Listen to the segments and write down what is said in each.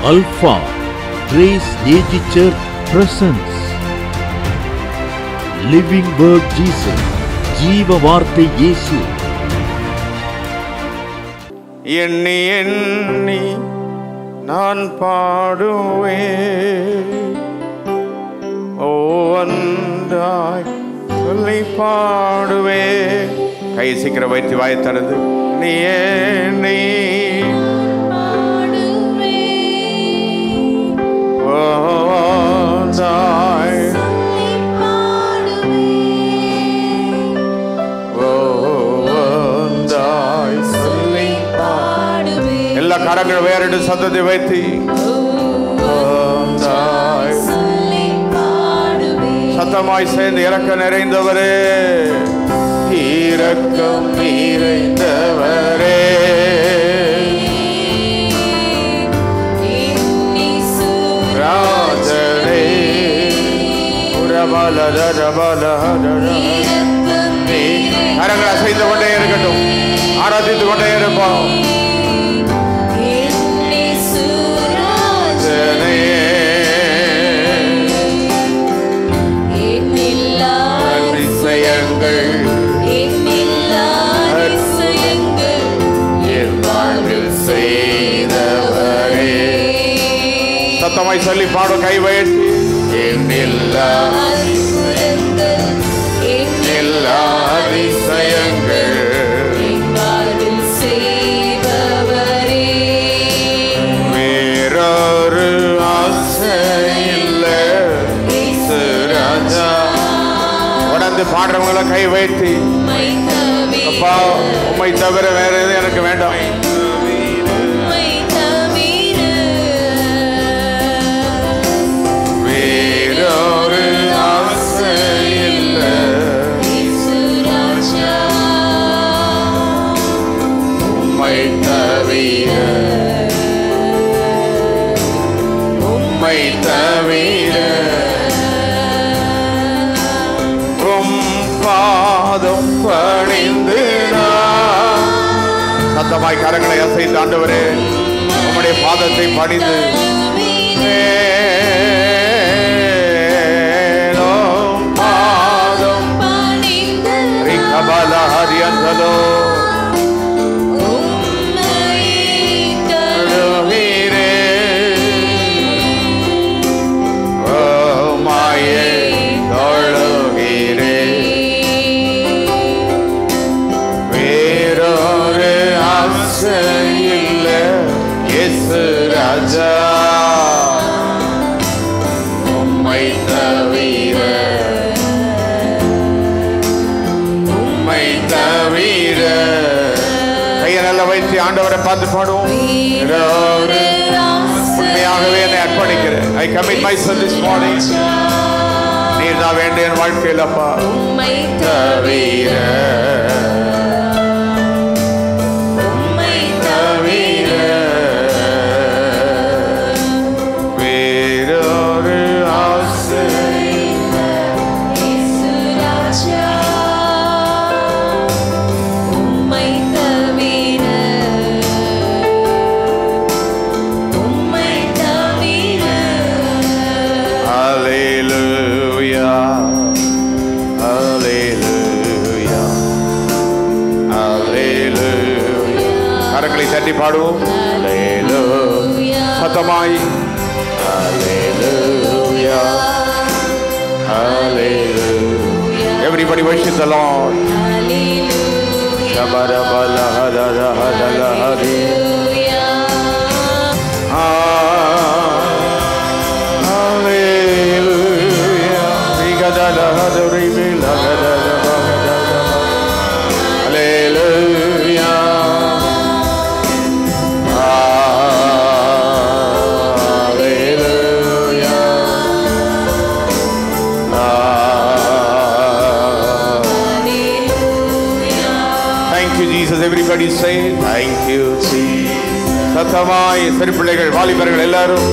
Alpha Grace AG Church presents Living Word Jesus ஜீவ வார்த்தை இயேசு எண்ணி எண்ணி நான் பாடுவேன் ஒவ்வொன்றாய் சொல்லி பாடுவேன் கை சீக்கிரம் வைத்து வாயை திறந்து நீ எண்ணி ஒவ்வொன்றாய் ஒவ்வொன்றாய் சொல்லி எல்லா கரங்களும் வேறெடு சத்தத்தை வைத்து ஒவ்வொன்றாய் சத்தமாய் சேர்ந்து இறக்க நிறைந்தவரே இரக்கம் நிறைந்தவரே ராஜனே உரபல ரபல கரங்கள் அசைந்து கொண்டே இருக்கட்டும் ஆராதித்து கொண்டே இருப்போம் ராஜனே அதிசயங்கள் என் வாழ்வில் செய்தவரே சத்தமாய் சொல்லி பாடும் கை வைத்து என்னில்லா எல்லா அதிசயங்கள் வேறொரு ஆசை இல்லை ராஜா உடந்து பாடுறவங்கள கை வைத்து அப்பா உம்மை தவிர வேற எதுவும் எனக்கு வேண்டாம் வேறொரு ஆசை இல்லை உம்மை தவிர உம்மை தவிர உம் பாதம் பணிந்து நான் சத்தமாய் கரங்களை அசைத்து ஆண்டவரே உம்முடைய பாதத்தை பணிந்து மேலும் பாதம் ரிகபல ஹரியந்ததோ அழுகிறே ஓமாயே தொழுகிறே வேறொரு ஆசை இல்லை இயேசு ராஜா உம்மை தவிர உம்மை தவிர கையை நல்லா வைத்து ஆண்டவரை பார்த்து பாடுவோம் வேறொரு உண்மையாகவே என்னை அர்ப்பணிக்கிறேன் I commit myself this morning நீர் தான் வேண்டிய என் வாழ்க்கையில் அப்பா தவிர தவிர வேறொரு ஆசை உம்மை தவிர உம்மை தவிர Hallelujah. Hallelujah. Hallelujah. கரங்களை தட்டி பாடுவோம் Hallelujah. சத்தமாய் Hallelujah. Hallelujah. Everybody worship the Lord. Shabbarabala hadara hadala hari. Hallelujah. Rigadala hadari bila gadala bagadala. Hallelujah. Thank you, Jesus. Everybody say, Thank you, Jesus. சத்தமாய் சிறு பிள்ளைகள் வாலிபர்கள் எல்லாரும்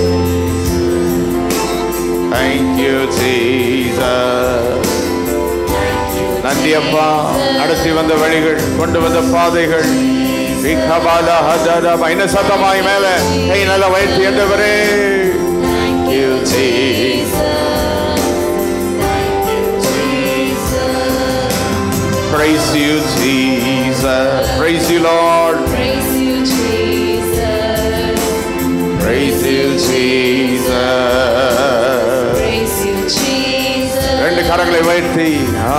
Thank you, Jesus. நன்றி அப்பா நடத்தி வந்த வழிகள் கொண்டு வந்த பாதைகள் என்ன சத்தமாய் மேல கை நல்ல வயிற்று என்றவரே Thank you, Jesus. Praise you, Jesus. Praise you, Lord. Praise you, Jesus. Praise you, Jesus. Praise you, Jesus. ரெண்டு கரங்களை வைத்து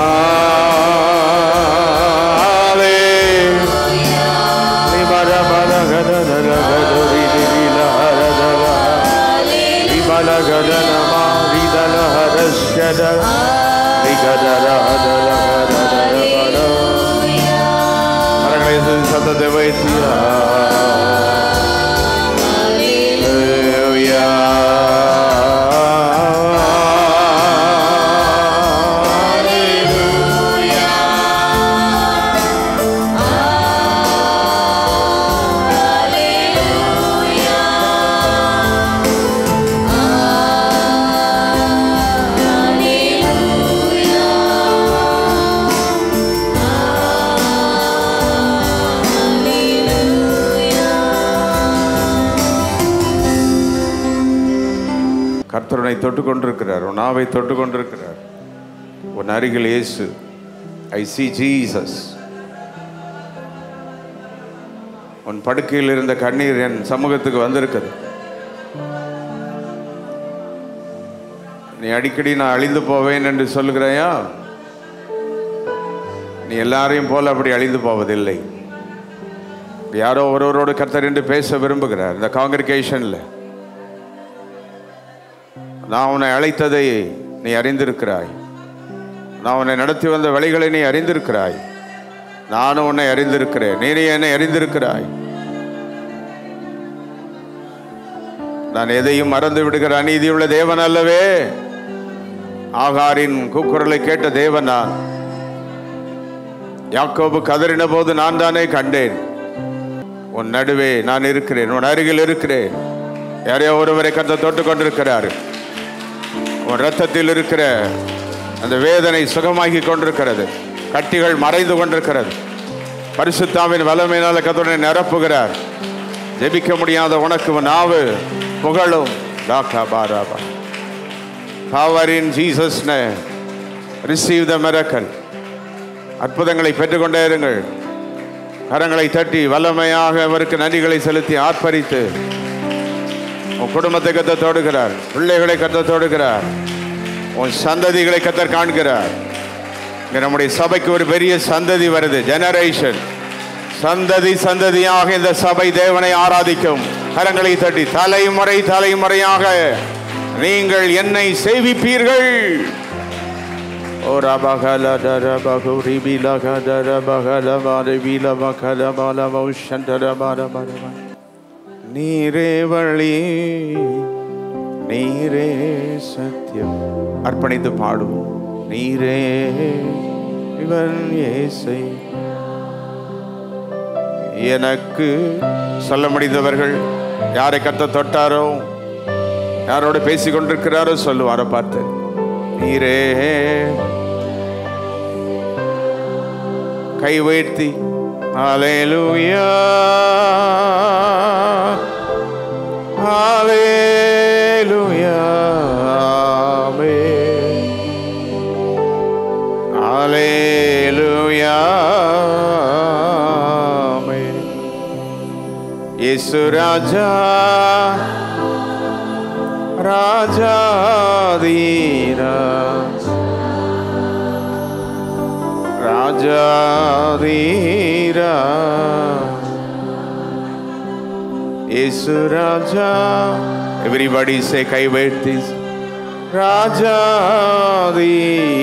கரங்களை சத்தத்தை வைத்து கர்த்தருனை தொட்டு கொண்டிருக்கிறார் உன் நாவை தொட்டு கொண்டிருக்கிறார் உன் அருகில் இயேசு ஐ சி ஜீசஸ் உன் படுக்கையில் இருந்த கண்ணீர் என் சமூகத்துக்கு வந்திருக்குது நீ அடிக்கடி நான் அழிந்து போவேன் என்று சொல்லுகிறாயா நீ எல்லாரையும் போல அப்படி அழிந்து போவதில்லை யாரோ ஒருவரோடு கர்த்தர் என்று பேச விரும்புகிறார் இந்த காங்கிரிகேஷனில் நான் உன்னை அழைத்ததை நீ அறிந்திருக்கிறாய் நான் உன்னை நடத்தி வந்த வழிகளை நீ அறிந்திருக்கிறாய் நானும் உன்னை அறிந்திருக்கிறேன் நீ என்னை அறிந்திருக்கிறாய் நான் எதையும் மறந்து விடுகிற அநீதியுள்ள தேவன் அல்லவே ஆகாரின் கூக்குரலை கேட்ட தேவன் நான் யாக்கோபு கதறின போது நான் தானே கண்டேன் உன் நடுவே நான் இருக்கிறேன் உன் அருகில் இருக்கிறேன் யாரையோ ஒருவரை கத்த தொட்டு கொண்டிருக்கிறார் உன் ரத்தத்தில் இருக்கிற அந்த வேதனை சுகமாகி கொண்டிருக்கிறது கட்டிகள் மறைந்து கொண்டிருக்கிறது பரிசுத்தாவின் வல்லமையினால கத்தோடனை நிரப்புகிறார் ஜெபிக்க முடியாத உனக்கு உன் நாவு புகழும் டாக்கா பாராபா power in Jesus receive the miracle அற்புதங்களை பெற்றுக்கொண்டே இருங்கள் கரங்களை தட்டி வல்லமையாக அவருக்கு நன்றிகளை செலுத்தி ஆர்ப்பரித்து உன் குடும்பத்தை கத்த தொடுகிறார் பிள்ளைகளை கத்த தொடுகிறார் உன் சந்ததிகளை கத்தர் காண்கிறார் இங்க நம்முடைய சபைக்கு ஒரு பெரிய சந்ததி வருது ஜெனரேஷன் சந்ததி சந்ததியாக இந்த சபை தேவனை ஆராதிக்கும் கரங்களை தட்டி தலைமுறை தலைமுறையாக நீங்கள் என்னை சேவிப்பீர்கள் ஓ ரபகல தரபகு ரிபிலக தரபகல மரபில மகல மலமௌ சந்தர மரமரம நீரே வழி நீரே சத்தியம் அர்ப்பணித்து பாடுவோம் நீரே இவன் ஏசை எனக்கு சொல்ல முடிந்தவர்கள் யாரை கத்த தொட்டாரோ யாரோட பேசிக் கொண்டிருக்கிறாரோ சொல்லுவாரோ பார்த்து நீரே கை உயர்த்தி ஹalleluya ஹalleluya ஆமென் ஹalleluya ஆமென் இயேசு ராஜா ராஜா தீரா ராஜா தீரா இயேசு ராஜா எவ்ரிபடி சே கை வைத்தி ராஜா தீ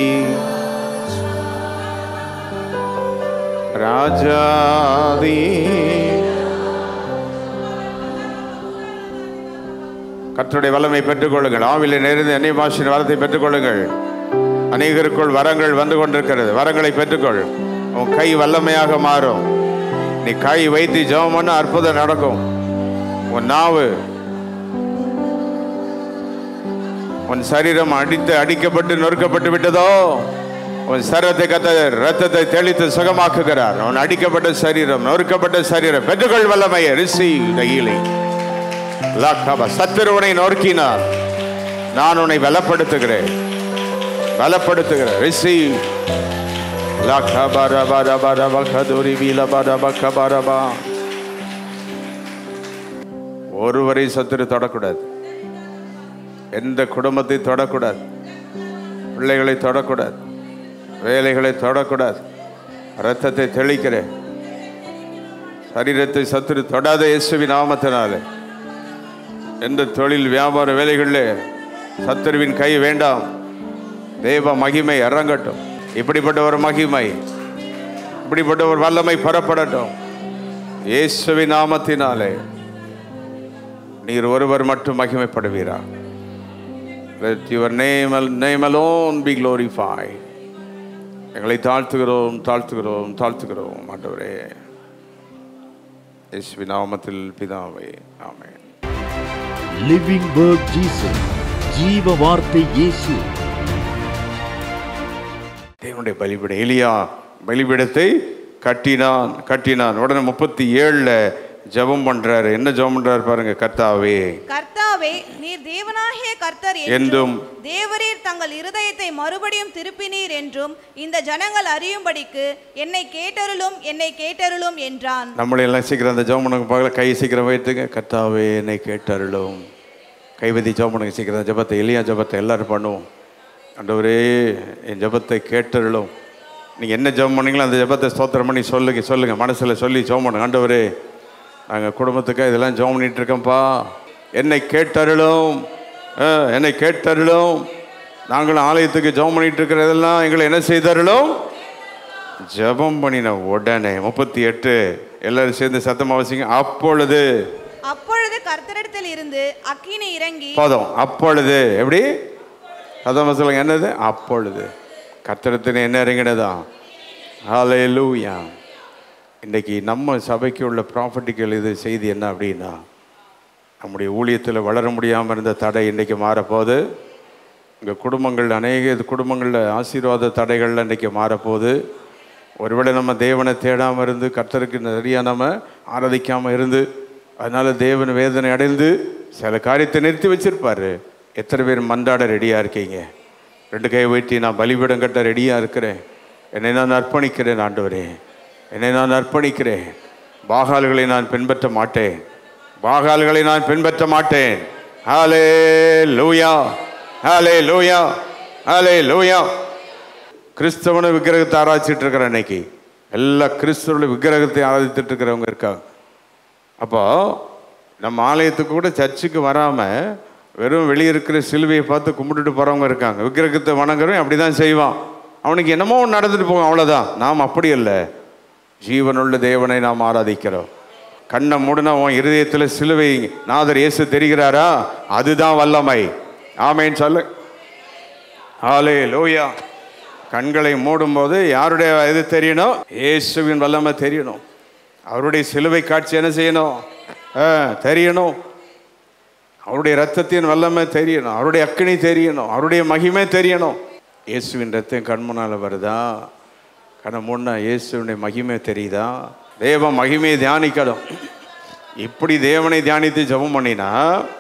ராஜா தீ கர்த்தருடைய வல்லமை பெற்றுக்கொள்ளுங்கள் ஆவில நிறைந்து அந்நிய பாஷையின் வரத்தை பெற்றுக்கொள்ளுங்கள் அநேகருக்குள் வரங்கள் வந்து கொண்டிருக்கிறது வரங்களை பெற்றுக்கொள் உன் கை வல்லமையாக மாறும் நீ கை வைத்து ஜெபம் பண்ண அற்புதம் நடக்கும் உன் நாவு உன் சரீரம் அடித்து அடிக்கப்பட்டு நொறுக்கப்பட்டு விட்டதோ உன் சரத்தை கத்த ரத்தத்தை தெளித்து சுகமாக்குகிறார் அவன் அடிக்கப்பட்ட சரீரம் நொறுக்கப்பட்ட சரீரம் பெற்றுக்கொள் வல்லமையை ரிசீவ் த ஹீலிங் லாக்காபா சத்துருவனை நொறுக்கினார் நான் உன்னை பலப்படுத்துகிறேன் பலப்படுத்துகிறேன் ரிசீவ் லாக்காபா ரபா ரபா ரபா கதூரி வீலபா ரபா கபா ரபா ஒருவரை சத்துரு தொடக்கூடாது எந்த குடும்பத்தை தொடக்கூடாது பிள்ளைகளை தொடக்கூடாது வேலைகளை தொடக்கூடாது ரத்தத்தை தெளிக்கிறேன் சரீரத்தை சத்துரு தொடாத இயேசுவின் நாமத்தினாலே எந்த தொழில் வியாபார வேலைகளில் சத்துருவின் கை வேண்டாம் தேவ மகிமை இறங்கட்டும் இப்படிப்பட்ட ஒரு மகிமை இப்படிப்பட்ட ஒரு வல்லமை பெறப்படட்டும் இயேசுவின் நாமத்தினாலே நீர் ஒருவர் மட்டும் மகிமைப்படுவீரா Let your name, name alone be glorified. எங்களை தாழ்த்துகிறோம் தாழ்த்துகிறோம் தாழ்த்துகிறோம் ஆண்டவரே இயேசுவின் நாமத்தில் பிதாவே ஆமென் லிவிங் வேர்ட் ஜீசஸ் ஜீவ வார்த்தை இயேசு தேவனுடைய பலிபீட எலியா பலிபீடத்தை கட்டினான் கட்டினான் உடனே முப்பத்தி ஏழுல ஜெபம் பண்றாரு என்ன ஜெபம் பண்றாரு பாருங்க கர்த்தாவே கர்த்தாவே நீர் தேவனாகிய கர்த்தர் என்றும் என்றும் தேவரீர் தங்கள் இருதயத்தை மறுபடியும் திருப்பினீர் என்றும் இந்த ஜனங்கள் அறியும்படிக்கு என்னை கேட்டருளும் என்னை கேட்டருளும் என்றான் நம்மளை எல்லாம் சீக்கிரம் அந்த ஜெபம் பண்ணுங்க பார்க்கல கை சீக்கிரம் வைத்துங்க கர்த்தாவே என்னை கேட்டருளும் கைவதி ஜெபம் பண்ணுங்க சீக்கிரம் அந்த ஜெபத்தை எளியா ஜெபத்தை எல்லாரும் பண்ணுவோம் ஆண்டவரே என் ஜெபத்தை கேட்டருளும் நீங்கள் என்ன ஜெபம் பண்ணீங்களோ அந்த ஜெபத்தை ஸ்தோத்திரம் பண்ணி சொல்லுங்க சொல்லுங்க மனசில் சொல்லி ஜெபம் பண்ணுங்க ஆண்டவரே நாங்கள் குடும்பத்துக்கு இதெல்லாம் ஜெபம் பண்ணிட்டு இருக்கோம்ப்பா என்னை கேட்டருளும் ஆ, என்னை கேட்டருளும் நாங்களும் ஆலயத்துக்கு ஜெபம் பண்ணிட்டு இருக்கிறதெல்லாம் எங்களை என்ன செய்தருளும் ஜெபம் பண்ணின உடனே முப்பத்தி எட்டு எல்லாரும் சேர்ந்து சத்தமா வசிங்க அப்பொழுது அப்பொழுது கர்த்தரிடத்தில் இருந்து அக்கினி இறங்கி போதும் அப்பொழுது எப்படி சத்தமா சொல்லுங்க என்னது அப்பொழுது கத்திரத்தின் என்ன இறங்கினதா ஹalleluya இன்னைக்கு நம்ம சபைக்கு உள்ள ப்ராப்பர்ட்டிகள் இது செய்தி என்ன அப்படின்னா நம்முடைய ஊழியத்தில் வளர முடியாமல் இருந்த தடை இன்றைக்கி மாறப்போகுது உங்கள் குடும்பங்கள் அநேக குடும்பங்களில் ஆசீர்வாத தடைகள்ல இன்றைக்கி மாறப்போகுது ஒருவேளை நம்ம தேவனை தேடாமல் இருந்து கர்த்தருக்கு நிறையா நம்ம ஆராதிக்காமல் இருந்து அதனால் தேவன் வேதனை அடைந்து சில காரியத்தை நிறுத்தி வச்சிருப்பாரு எத்தனை பேர் மன்றாட ரெடியாக இருக்கீங்க ரெண்டு கை வைத்தி நான் பலிபீடம் கட்ட ரெடியாக இருக்கிறேன் என்னை நான் அர்ப்பணிக்கிறேன் ஆண்டவரே என்னை நான் அர்ப்பணிக்கிறேன் பாகால்களை நான் பின்பற்ற மாட்டேன் பாகால்களை நான் பின்பற்ற மாட்டேன் ஹாலே லூயா ஹாலே லூயா ஹாலே லூயா கிறிஸ்தவன விக்கிரகத்தை ஆராய்ச்சிட்டு இருக்கிற அன்னைக்கு எல்லா கிறிஸ்தவர்களும் விக்கிரகத்தை ஆராதித்துட்டு இருக்கிறவங்க இருக்காங்க அப்போ நம்ம ஆலயத்துக்கு கூட சர்ச்சுக்கு வராமல் வெறும் வெளியே இருக்கிற சிலுவையை பார்த்து கும்பிட்டுட்டு போகிறவங்க இருக்காங்க விக்கிரகத்தை வணங்குறவன் அப்படி தான் செய்வான் அவனுக்கு என்னமோ ஒண்ணு நடந்துட்டு போகும் அவ்வளோதான் நாம் அப்படி இல்லை ஜீவனுள்ள தேவனை நாம் ஆராதிக்கிறோம் கண்ணை மூடினா உன் இருதயத்தில் சிலுவை நாதர் இயேசு தெரிகிறாரா அதுதான் வல்லமை ஆமேன்னு சொல்லு ஆலே லோயா கண்களை மூடும்போது யாருடைய இது தெரியணும் இயேசுவின் வல்லமை தெரியணும் அவருடைய சிலுவை காட்சி என்ன செய்யணும் ஆ, தெரியணும் அவருடைய ரத்தத்தின் வல்லமை தெரியணும் அவருடைய அக்கினி தெரியணும் அவருடைய மகிமை தெரியணும் இயேசுவின் ரத்தம் கண்முன்னால் வருதா கண்ணை மூடினா இயேசுவினுடைய மகிமை தெரியுதா தேவ மகிமையை தியானிக்கணும் இப்படி தேவனை தியானித்து ஜெபம் பண்ணினா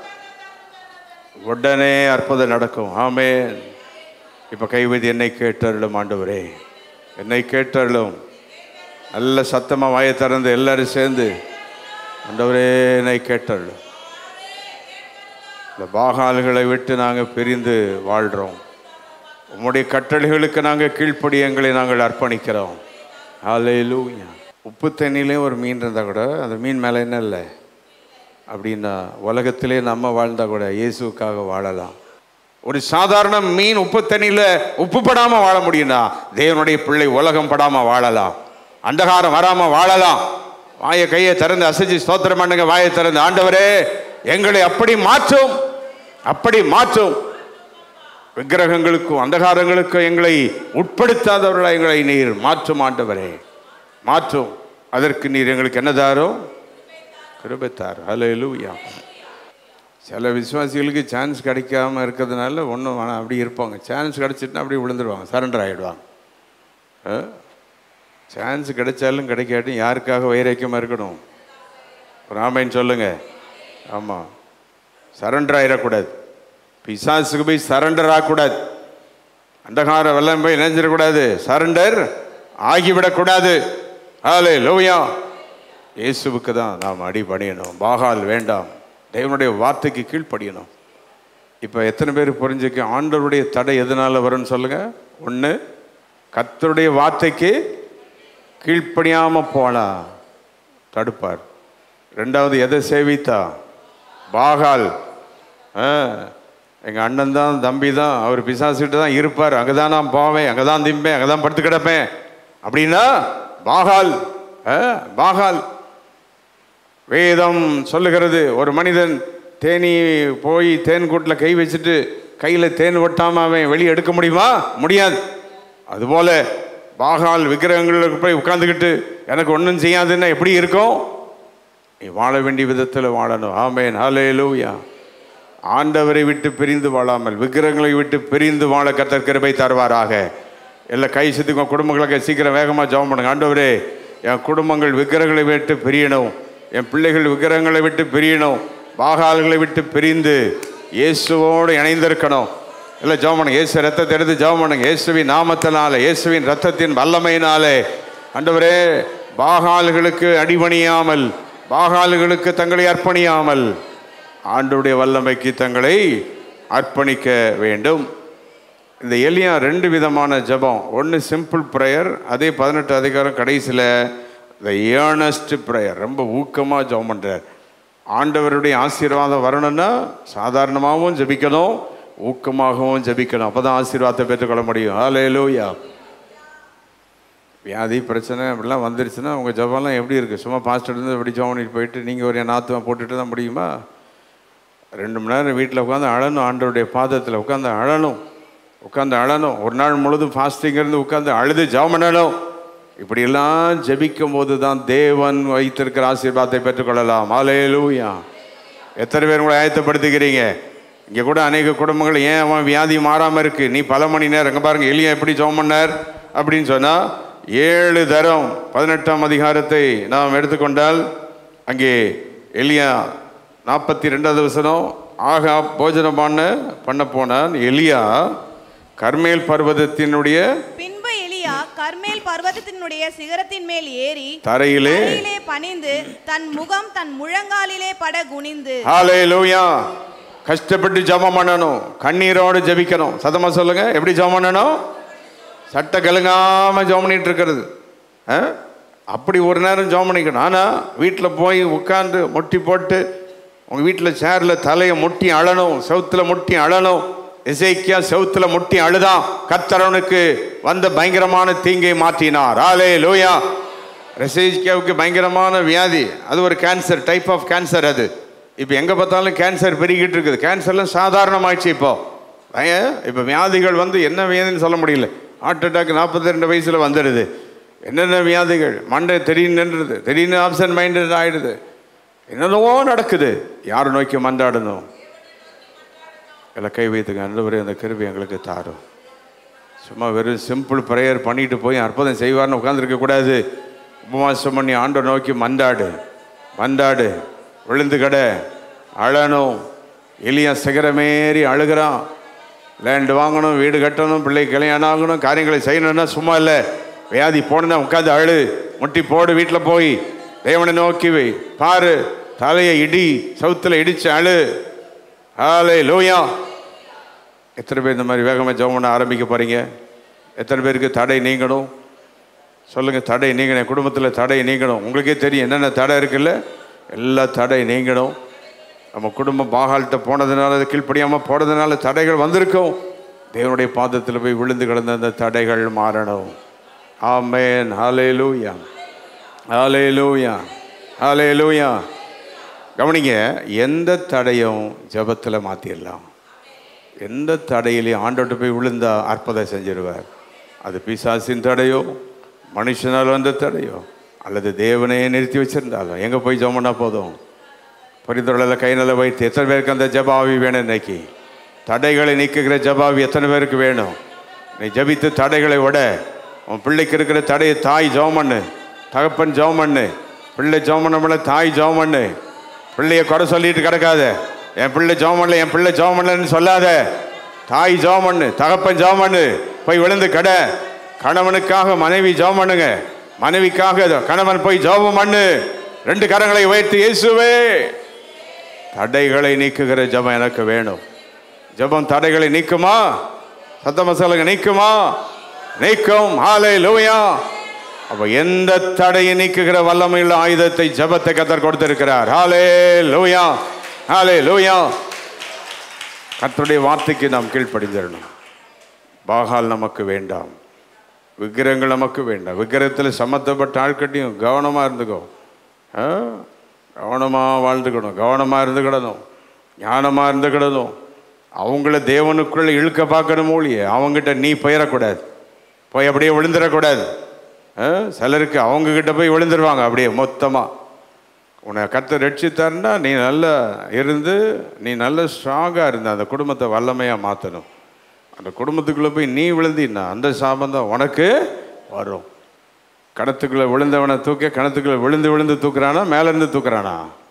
உடனே அற்புதம் நடக்கும் ஆமென் இப்போ கைவதி என்னை கேட்டருளும் ஆண்டவரே என்னை கேட்டருளும் நல்ல சத்தமாக வாயை திறந்து எல்லாரும் சேர்ந்து ஆண்டவரே என்னை கேட்டருளும் இந்த பாகால்களை விட்டு நாங்கள் பிரிந்து வாழ்கிறோம் உம்முடைய கட்டளைகளுக்கு நாங்கள் கீழ்ப்படி எங்களை நாங்கள் அர்ப்பணிக்கிறோம் ஹalleluya உப்பு தண்ணியிலே ஒரு மீன் இருந்தால் கூட அந்த மீன் மேலே என்ன இல்லை அப்படின்னா உலகத்திலே நம்ம வாழ்ந்தா கூட இயேசுவுக்காக வாழலாம் ஒரு சாதாரண மீன் உப்பு தண்ணியில் உப்பு படாமல் வாழ முடியும்னா தேவனுடைய பிள்ளை உலகம் படாமல் வாழலாம் அந்தகாரம் வராமல் வாழலாம் வாயை கையை திறந்து அசைச்சு ஸ்தோத்திரம் பண்ணுங்க வாயை திறந்து ஆண்டவரே எங்களை அப்படி மாற்றும் அப்படி மாற்றும் விக்கிரகங்களுக்கும் அந்தகாரங்களுக்கும் எங்களை உட்படுத்தாதவர்களா எங்களை நீர் மாற்றும் ஆண்டவரே மாற்றும் அதற்கு நீர் எங்களுக்கு என்ன தாரும் கிருபத்தார் ஹalleluya சில விசுவாசிகளுக்கு சான்ஸ் கிடைக்காம இருக்கிறதுனால ஒன்றும் வேணாம் அப்படி இருப்பாங்க சான்ஸ் கிடைச்சிட்டுனா அப்படியே விழுந்துருவாங்க சரண்டர் ஆகிடுவாங்க சான்ஸ் கிடைச்சாலும் கிடைக்காட்டும் யாருக்காக வைராக்கியமாக இருக்கணும் ஒரு ஆமைன்னு சொல்லுங்க ஆமாம் சரண்டர் ஆயிடக்கூடாது பிசாசுக்கு போய் சரண்டர் ஆகக்கூடாது அந்தகார வெள்ளம் போய் நினைஞ்சிடக்கூடாது சரண்டர் ஆகிவிடக்கூடாது ஹாலே லோயா இயேசுவுக்கு தான் நாம் அடிபணியணும் பாகால் வேண்டாம் தேவனுடைய வார்த்தைக்கு கீழ்ப்படியணும் இப்போ எத்தனை பேர் புரிஞ்சுக்க ஆண்டவருடைய தடை எதனால வரும்னு சொல்லுங்க ஒன்று கர்த்தருடைய வார்த்தைக்கு கீழ்ப்படியாம போலாம் தடுப்பார் ரெண்டாவது எதை சேவித்தா பாகால் எங்கள் அண்ணன் தான் தம்பி தான் அவர் பிசாசிட்டு தான் இருப்பார் அங்கே தான் நான் போவேன் அங்கே தான் திம்பேன் அங்கே தான் படுத்து கிடப்பேன் அப்படின்னா பாகால் ஆ, பாகால் வேதம் சொல்லுகிறது ஒரு மனிதன் தேனி போய் தேன் கூட்டில் கை வச்சுட்டு கையில் தேன் ஒட்டாம அவன் வெளியே எடுக்க முடியுமா முடியாது அதுபோல பாகால் விக்கிரகங்களுக்கு போய் உட்காந்துக்கிட்டு எனக்கு ஒன்றும் செய்யாதுன்னா எப்படி இருக்கும் நீ வாழ வேண்டிய விதத்தில் வாழணும் ஆமேன் ஹalleluya ஆண்டவரை விட்டு பிரிந்து வாழாமல் விக்கிரகங்களை விட்டு பிரிந்து வாழ கர்த்தர் கிருபை தருவாராக எல்லாம் கை சுத்திங்க குடும்பங்களுக்கு சீக்கிரம் வேகமாக ஜெபம் பண்ணுங்க ஆண்டவரே என் குடும்பங்கள் விக்கிரகங்களை விட்டு பிரியணும் என் பிள்ளைகள் விக்கிரகங்களை விட்டு பிரியணும் பாகால்களை விட்டு பிரிந்து இயேசுவோடு இணைந்திருக்கணும் இல்லை ஜெபம் பண்ணுங்க இயேசு ரத்தத்தை எடுத்து ஜெபம் பண்ணுங்க இயேசுவின் நாமத்தினாலே இயேசுவின் ரத்தத்தின் வல்லமையினாலே ஆண்டவரே பாகால்களுக்கு அடிபணியாமல் பாகால்களுக்கு தங்களை அர்ப்பணியாமல் ஆண்டுடைய வல்லமைக்கு தங்களை அர்ப்பணிக்க வேண்டும் இந்த எலியா ரெண்டு விதமான ஜெபம் ஒன்று சிம்பிள் ப்ரேயர் அதே பதினெட்டு அதிகாரம் கடைசியில் இந்த ஏர்னஸ்ட் ப்ரேயர் ரொம்ப ஊக்கமாக ஜெபம் பண்ணுறார் ஆண்டவருடைய ஆசீர்வாதம் வரணும்னா சாதாரணமாகவும் ஜெபிக்கணும் ஊக்கமாகவும் ஜெபிக்கணும் அப்போ தான் ஆசீர்வாதத்தை பெற்றுக்கொள்ள முடியும் ஹalleluya வியாதி பிரச்சனை அப்படிலாம் வந்துருச்சுன்னா உங்கள் ஜபம்லாம் எப்படி இருக்குது சும்மா பாஸ்டர் இருந்து இப்படி ஜெபம் பண்ணிட்டு போயிட்டு நீங்கள் ஒரு நாத்துவம் போட்டுட்டு தான் முடியுமா ரெண்டு மணி நேரம் வீட்டில் உட்காந்து அழணும் ஆண்டவருடைய பாதத்தில் உட்காந்து அழணும் உட்காந்து அழணும் ஒரு நாள் முழுதும் ஃபாஸ்டிங் இருந்து உட்காந்து அழுது ஜெபம் பண்ணணும் இப்படியெல்லாம் ஜெபிக்கும் போது தான் தேவன் வைத்திருக்கிற ஆசீர்வாதத்தை பெற்றுக்கொள்ளலாம் ஆலேலூயா எத்தனை பேர் உங்களை ஆயத்தப்படுத்திக்கிறீங்க இங்கே கூட அநேக குடும்பங்கள் ஏன் அவன் வியாதி மாறாமல் இருக்கு நீ பல மணி நேரம் இங்கே பாருங்க எலியா எப்படி ஜெபம் பண்ணார் அப்படின்னு சொன்னால் ஏழு தரம் பதினெட்டாம் அதிகாரத்தை நாம் எடுத்துக்கொண்டால் அங்கே எலியா நாற்பத்தி ரெண்டாவது வசனம் ஆகா போஜனம் பண்ண பண்ண போனான் எலியா கர்மேல் பர்வதத்தினுடைய பின்பு எலியா கர்மேல் பர்வதத்தினுடைய சிகரத்தின் மேல் ஏறி தரையிலே தரையிலே பணிந்து தன் முகம் தன் முழங்காலிலே பட குனிந்து ஹாலே லூயா கஷ்டப்பட்டு ஜெபம் பண்ணணும் கண்ணீரோடு ஜெபிக்கணும் சத்தமா சொல்லுங்க எப்படி ஜெபம் பண்ணணும் சட்டை கலங்காம ஜெபம் பண்ணிட்டு இருக்கிறது ஆ? அப்படி ஒரு நேரம் ஜெபம் பண்ணிக்கணும் ஆனால் வீட்டில் போய் உட்காந்து முட்டி போட்டு உங்கள் வீட்டில் சேரில் தலையை முட்டி அழணும் செவுத்தில் முட்டி அழணும் இசைக்கியா செவுத்தில் முட்டி அழுதான் கர்த்தரவனுக்கு வந்த பயங்கரமான தீங்கை மாற்றினார் ஆலே லூயா ரெசேஜிக்காவுக்கு பயங்கரமான வியாதி அது ஒரு கேன்சர் டைப் ஆஃப் கேன்சர் அது இப்போ எங்கே பார்த்தாலும் கேன்சர் பெருகிட்டு இருக்குது கேன்சர்லாம் சாதாரணமாயிடுச்சு இப்போ ஏன் இப்போ வியாதிகள் வந்து என்ன வியாதின்னு சொல்ல முடியல ஹார்ட் அட்டாக் நாற்பத்தி ரெண்டு வயசில் வந்துடுது என்னென்ன வியாதிகள் மண்டை திடீர்னு நின்றுது திடீர்னு ஆப்சன்ட் மைண்டட் ஆகிடுது என்னென்னவோ நடக்குது யார் நோக்கி மன்றாடணும் எல்லாம் கை வைத்துங்க ஆண்டவரே அந்த கிருபை எங்களுக்கு தாரும் சும்மா வெறும் சிம்பிள் ப்ரேயர் பண்ணிட்டு போய் அற்புதம் செய்வார்னு உட்காந்துருக்க கூடாது உபவாசம் பண்ணி ஆண்டை நோக்கி மந்தாடு மந்தாடு விழுந்து கடை அழணும் எலியா சிகரமேறி அழுகிறான் லேண்டு வாங்கணும் வீடு கட்டணும் பிள்ளை கல்யாணம் ஆகணும் காரியங்களை செய்யணும்னா சும்மா இல்லை வியாதி போனா உட்காந்து அழு முட்டி போடு வீட்டில் போய் தேவனை நோக்கி வை பாரு தலையை இடி சவுத்தில் இடிச்சு அழு ஹாலே லூயா எத்தனை பேர் இந்த மாதிரி வேகமாக ஜெபம் பண்ண ஆரம்பிக்க போகிறீங்க எத்தனை பேருக்கு தடை நீங்கணும் சொல்லுங்கள் தடை நீங்கணும் என் குடும்பத்தில் தடை நீங்கணும் உங்களுக்கே தெரியும் என்னென்ன தடை இருக்குல்ல எல்லா தடை நீங்கணும் நம்ம குடும்பம் பாகால்கிட்ட போனதுனால அது கீழ்ப்படியாமல் போனதுனால தடைகள் வந்திருக்கும் தேவனுடைய பாதத்தில் போய் விழுந்து கிடந்த அந்த தடைகள் மாறணும் ஆமேன் ஹாலே லூயா ஹாலே லூயா ஹாலே லூயா கவனிங்க எந்த தடையும் ஜெபத்தில் மாற்றிடலாம் எந்த தடையிலையும் ஆண்டோட்டு போய் விழுந்தா அற்புதம் செஞ்சிருவார் அது பிசாசின் தடையோ மனுஷனால் வந்த தடையோ அல்லது தேவனையே நிறுத்தி வச்சிருந்தாலும் எங்கே போய் ஜெபம் பண்ணா போதும் பரிந்துரையில் கை நல்ல வைத்து எத்தனை பேருக்கு அந்த ஜபாவி வேணும் இன்னைக்கு தடைகளை நீக்குகிற ஜபாவி எத்தனை பேருக்கு வேணும் நீ ஜபித்து தடைகளை விட உன் பிள்ளைக்கு இருக்கிற தடையை தாய் ஜெபம் பண்ணு தகப்பன் ஜெபம் பண்ணு பிள்ளை ஜெபம் பண்ண தாய் ஜெபம் பண்ணு பிள்ளைய குறை சொல்லிட்டு கிடக்காத என் பிள்ளை ஜெபம் பண்ணல என் பிள்ளை ஜெபம் பண்ணலன்னு சொல்லாத தாய் ஜெபம் பண்ணு தகப்பன் ஜெபம் பண்ணு போய் விழுந்து கடை கணவனுக்காக மனைவி ஜெபம் பண்ணுங்க மனைவிக்காக கணவன் போய் ஜெபம் பண்ணு ரெண்டு கரங்களை உயர்த்தி இயேசுவே தடைகளை நீக்குகிற ஜெபம் எனக்கு வேணும் ஜெபம் தடைகளை நீக்குமா சத்த மசாலங்க நீக்குமா நீக்கும் ஹாலே லூயா அப்ப எந்த தடையை நீக்குகிற வல்லமையுள்ள ஆயுதத்தை ஜெபத்தை கத்தர் கொடுத்திருக்கிறார் ஹாலே லூயா ஹாலே லூயா கர்த்தருடைய வார்த்தைக்கு நாம் கீழ்ப்படிந்திடணும் பாகால் நமக்கு வேண்டாம் விக்கிரகங்கள் நமக்கு வேண்டாம் விக்கிரகத்தில் சம்மந்தப்பட்ட ஆட்கட்டியும் கவனமாக இருந்துக்கோ ஆ? கவனமாக வாழ்ந்துக்கணும் கவனமாக இருந்துக்கிடணும் ஞானமாக இருந்துக்கிடணும் அவங்கள தேவனுக்குள்ள இழுக்க பார்க்கணும் மொழியே அவங்ககிட்ட நீ போயிடக்கூடாது போய் அப்படியே விழுந்துடக்கூடாது ஆ? சிலருக்கு அவங்கக்கிட்ட போய் விழுந்துருவாங்க அப்படியே மொத்தமாக உன்னை கத்த ரட்சித்தாருன்னா நீ நல்லா இருந்து நீ நல்ல ஸ்ட்ராங்காக இருந்த அந்த குடும்பத்தை வல்லமையாக மாற்றணும் அந்த குடும்பத்துக்குள்ளே போய் நீ விழுந்தின்னா அந்த சாபம் தான் உனக்கு வரும் கணத்துக்குள்ளே விழுந்தவனை தூக்க கணத்துக்குள்ளே விழுந்து விழுந்து தூக்குறானா மேலேருந்து தூக்குறானா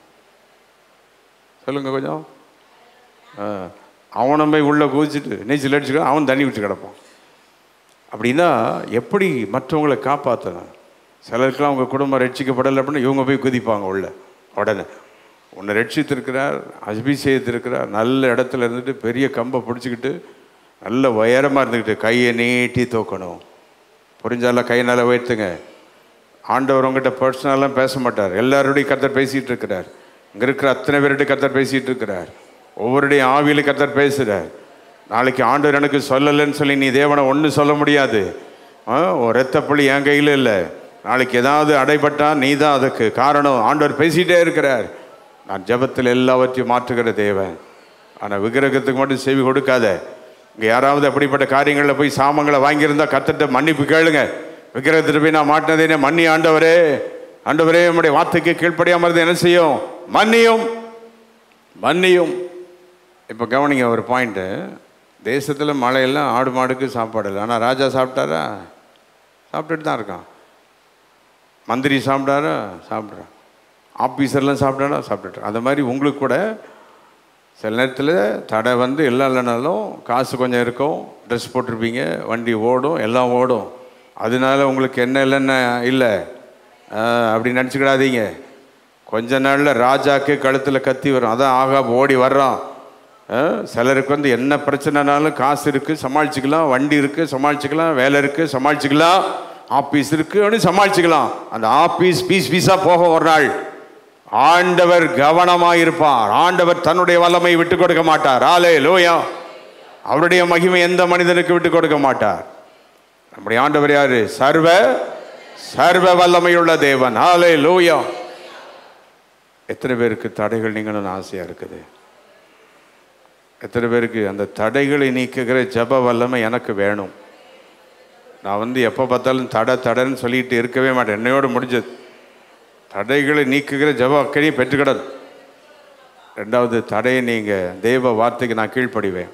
சொல்லுங்க கொஞ்சம் ஆ, அவனை போய் உள்ளே குதிச்சுட்டு நீச்சல் அடிச்சுக்க அவன் தண்ணி விட்டு கிடப்பான் அப்படின்னா எப்படி மற்றவங்களை காப்பாற்றணும் சிலருக்குலாம் அவங்க குடும்பம் ரட்சிக்கப்படலை அப்படின்னா இவங்க போய் குதிப்பாங்க உள்ள உடனே உன்னை ரட்சித்திருக்கிறார் அபிஷேகத்திருக்கிறார் நல்ல இடத்துல இருந்துட்டு பெரிய கம்பை பிடிச்சிக்கிட்டு நல்ல உயரமாக இருந்துக்கிட்டு கையை நீட்டி தூக்கணும் புரிஞ்சால கை நல்லா உயர்த்துங்க ஆண்டவர் உங்ககிட்ட பர்சனலாக பேச மாட்டார் எல்லாரோடையும் கத்தர் பேசிகிட்டு இருக்கிறார் இங்கே இருக்கிற அத்தனை பேர்கிட்ட கத்தர் பேசிகிட்டு இருக்கிறார் ஒவ்வொருடைய ஆவியில கத்தர் பேசுகிறார் நாளைக்கு ஆண்டவர் எனக்கு சொல்லலைன்னு சொல்லி நீ தேவனை ஒன்றும் சொல்ல முடியாது ஆ, உன் ரத்தப்பள்ளி என் கையில் இல்லை நாளைக்கு ஏதாவது அடைபட்டா நீ தான் அதுக்கு காரணம் ஆண்டவர் பேசிகிட்டே இருக்கிறார் நான் ஜெபத்தில் எல்லாவற்றையும் மாற்றுகிற தேவன் ஆனால் விக்கிரகத்துக்கு மட்டும் செவி கொடுக்காத இங்கே யாராவது அப்படிப்பட்ட காரியங்களில் போய் சாமங்களை வாங்கியிருந்தா கத்திட்ட மன்னிப்பு கேளுங்க விக்கிரகத்திட்ட போய் நான் மாட்டினதே மன்னி ஆண்டவரே ஆண்டவரே நம்முடைய வார்த்தைக்கு கீழ்ப்படியாமல் இருந்து என்ன செய்யும் மன்னியும் மன்னியும் இப்போ கவனிங்க ஒரு பாயிண்ட்டு தேசத்தில் மழையெல்லாம் ஆடு மாடுக்கு சாப்பாடு இல்லை ஆனால் ராஜா சாப்பிட்டாரா சாப்பிட்டுட்டு தான் இருக்கான் மந்திரி சாப்பிட்டாரா சாப்பிட்றான் ஆஃபீஸர்லாம் சாப்பிட்டாரா சாப்பிட்டுட்டு அந்த மாதிரி உங்களுக்கு கூட சில நேரத்தில் தடை வந்து எல்லாம் இல்லைனாலும் காசு கொஞ்சம் இருக்கும் ட்ரெஸ் போட்டிருப்பீங்க வண்டி ஓடும் எல்லாம் ஓடும் அதனால உங்களுக்கு என்ன இல்லைன்னு இல்லை ஆ, அப்படி நினச்சிக்கிடாதீங்க கொஞ்ச நாளில் ராஜாக்கு கழுத்தில் கத்தி வரும் அதான் ஆகா ஓடி வர்றான் ஆ, சிலருக்கு வந்து என்ன பிரச்சனைனாலும் காசு இருக்குது சமாளிச்சுக்கலாம் வண்டி இருக்குது சமாளிச்சுக்கலாம் வேலை இருக்குது சமாளிச்சுக்கலாம் ஆஃபீஸ் இருக்குது அப்படின்னு சமாளிச்சுக்கலாம் அந்த ஆஃபீஸ் பீஸ் பீஸாக போக ஒரு நாள் ஆண்டவர் கவனமாக இருப்பார் ஆண்டவர் தன்னுடைய வல்லமை விட்டு கொடுக்க மாட்டார் ஆலே லோயா அவருடைய மகிமை எந்த மனிதனுக்கு விட்டு கொடுக்க மாட்டார் நம்முடைய ஆண்டவர் யாரு சர்வ சர்வ வல்லமையுள்ள தேவன் ஆலே லோயா எத்தனை பேருக்கு தடைகள் நீங்கணும்னு ஆசையா இருக்குது எத்தனை பேருக்கு அந்த தடைகளை நீக்குகிற ஜப வல்லமை எனக்கு வேணும் நான் வந்து எப்போ பார்த்தாலும் தடை தடைன்னு சொல்லிட்டு இருக்கவே மாட்டேன் என்னையோடு முடிஞ்சது தடைகளை நீக்குகிற ஜப அக்கறையை பெற்றுக்கிடது ரெண்டாவது தடையை நீங்கள் தெய்வ வார்த்தைக்கு நான் கீழ்ப்படிவேன்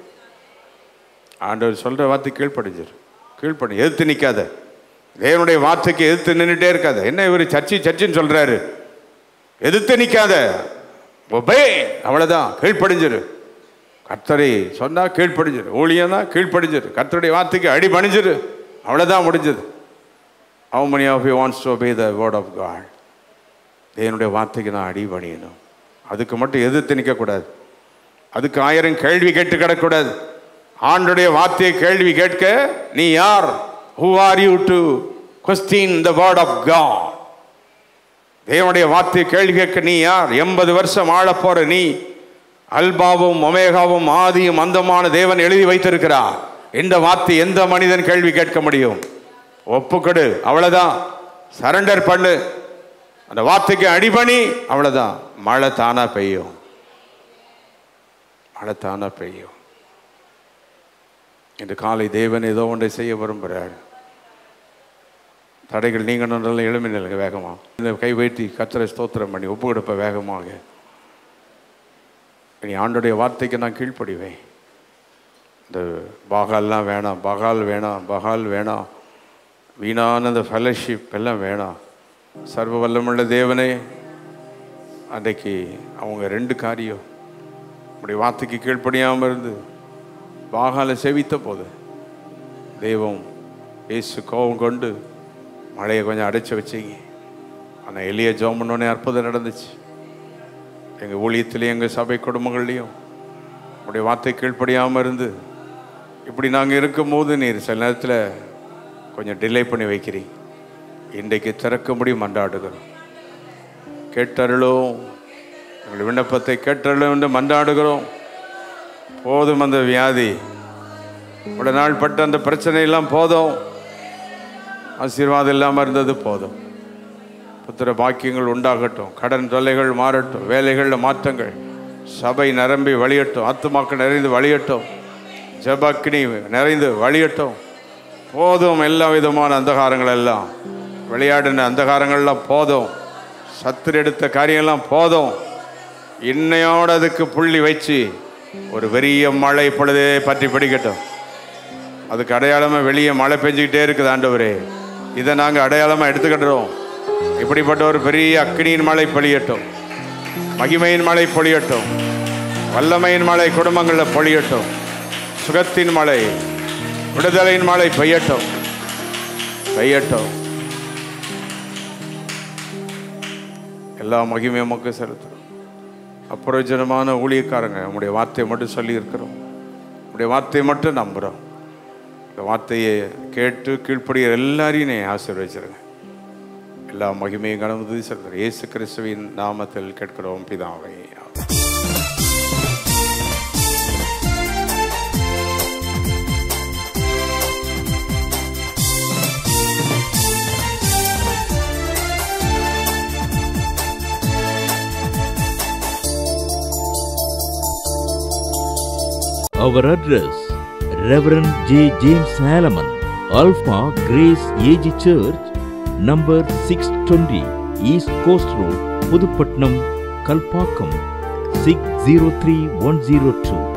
ஆண்டவர் சொல்கிற வார்த்தை கீழ்ப்படிஞ்சிரு கீழ்ப்படி எதிர்த்து நிற்காத தேவனுடைய வார்த்தைக்கு எதிர்த்து நின்றுட்டே இருக்காத என்ன இவர் சர்ச்சி சர்ச்சின்னு சொல்கிறாரு எதிர்த்து நிற்காத ஒபே அவ்வளோதான் கீழ்ப்படிஞ்சிரு கர்த்தரை சொன்னா கீழ்ப்படிஞ்சிரு ஊழியம்னா கீழ்ப்படிஞ்சிரு கர்த்தருடைய வார்த்தைக்கு அடி பணிஞ்சிரு அவ்வளோதான் முடிஞ்சது how many of you wants to obey the word of God தேவனுடைய வார்த்தைக்கு நான் அடி பணியணும் அதுக்கு மட்டும் எதிர்த்து நிற்கக்கூடாது அதுக்கு ஆயிரம் கேள்வி கேட்டு கிடக்கூடாது ஆண்டுடைய வார்த்தையை கேள்வி கேட்க நீ யார் who are you to question the word of God தேவனுடைய வார்த்தையை கேள்வி கேட்க நீ யார் எண்பது வருஷம் ஆளப் போற நீ அல்பாவும் ஒமேகாவும் ஆதியும் அந்தமான தேவன் எழுதி வைத்திருக்கிறார் இந்த வார்த்தை எந்த மனிதன் கேள்வி கேட்க முடியும் ஒப்புக்கொடு அவ்வளவுதான் சரண்டர் பண்ணு அந்த வார்த்தைக்கு அடிபணி அவ்வளவுதான் மழை தானா பெய்யும் மழை தானா பெய்யும் இன்று காலை தேவன் ஏதோ ஒன்றை செய்ய விரும்புகிறார் தடைகள் நீங்கணுன்றதுல எளிமை நிலைங்க வேகமாக இந்த கை வைத்தி கத்தரை ஸ்தோத்திரம் பண்ணி ஒப்பு கொடுப்ப வேகமாக இனி ஆண்டுடைய வார்த்தைக்கு நான் கீழ்ப்படிவேன் இந்த பகால்லாம் வேணாம் பகால் வேணாம் பகால் வேணாம் வீணான அந்த ஃபெலோஷிப் எல்லாம் வேணாம் சர்வ வல்லமுள்ள தேவனே அன்றைக்கு அவங்க ரெண்டு காரியம் உடைய வார்த்தைக்கு கீழ்ப்படியாமல் இருந்து பாகால செவித்த போது தெய்வம் இயேசு கோபம் கொண்டு மழையை கொஞ்சம் அடைச்சி வச்சிங்க ஆனால் எளிய ஜோம் பண்ணோடனே அற்புதம் நடந்துச்சு எங்கள் ஊழியத்திலையும் எங்கள் சபை குடும்பங்கள்லையும் உடைய வார்த்தை கீழ்ப்படியாமல் இருந்து இப்படி நாங்கள் இருக்கும்போது நீர் சில நேரத்தில் கொஞ்சம் டிலே பண்ணி வைக்கிறீங்க இன்றைக்கு திறக்கும்படி மன்றாடுகிறோம் கேட்டருளும் எங்கள் விண்ணப்பத்தை கேட்டருளும் என்று மன்றாடுகிறோம் போதும் அந்த வியாதி ஒரு நாள் பட்ட அந்த பிரச்சனை எல்லாம் போதும் ஆசீர்வாதம் இல்லாமல் இருந்தது போதும் புத்திர பாக்கியங்கள் உண்டாகட்டும் கடன் தொல்லைகள் மாறட்டும் வேலைகளில் மாற்றங்கள் சபை நிரம்பி வழியட்டும் ஆத்துமாக்கள் நிறைந்து வழியட்டும் ஜபக்னி நிறைந்து வழியட்டும் போதும் எல்லா விதமான அந்தகாரங்கள் எல்லாம் விளையாடின அந்தகாரங்கள்லாம் போதும் சத்துரு எடுத்த காரியம்லாம் போதும் இன்னையோடு அதுக்கு புள்ளி வச்சு ஒரு பெரிய மழை இப்பொழுதே பற்றி பிடிக்கட்டும் அதுக்கு அடையாளமாக வெளியே மழை பெஞ்சுக்கிட்டே இருக்குது ஆண்டவரே இதை நாங்கள் அடையாளமாக எடுத்துக்கிட்டுறோம் இப்படிப்பட்ட ஒரு பெரிய அக்னியின் மழை பொழியட்டும் மகிமையின் மழை பொழியட்டும் வல்லமையின் மழை குடும்பங்களில் பொழியட்டும் சுகத்தின் மழை விடுதலையின் மழை பெய்யட்டும் பெய்யட்டும் எல்லா மகிமையும் நமக்கு செலுத்துறோம் அப்பிரயோஜனமான ஊழியக்காரங்க உங்களுடைய வார்த்தையை மட்டும் சொல்லி இருக்கிறோம் உங்களுடைய வார்த்தையை மட்டும் நம்புகிறோம் இந்த வார்த்தையை கேட்டு கீழ்ப்படிய எல்லாரையும் நீ ஆசீர்வச்சிருங்க எல்லா மகிமையும் கனவு செலுத்துகிறோம் இயேசு கிறிஸ்துவின் நாமத்தில் கேட்கிறோம் பிதாவை Our address Reverend J. James Salaman, Alpha Grace AG Church, number 620 East Coast Road, Pudupatnam, Kalpakkam 603102.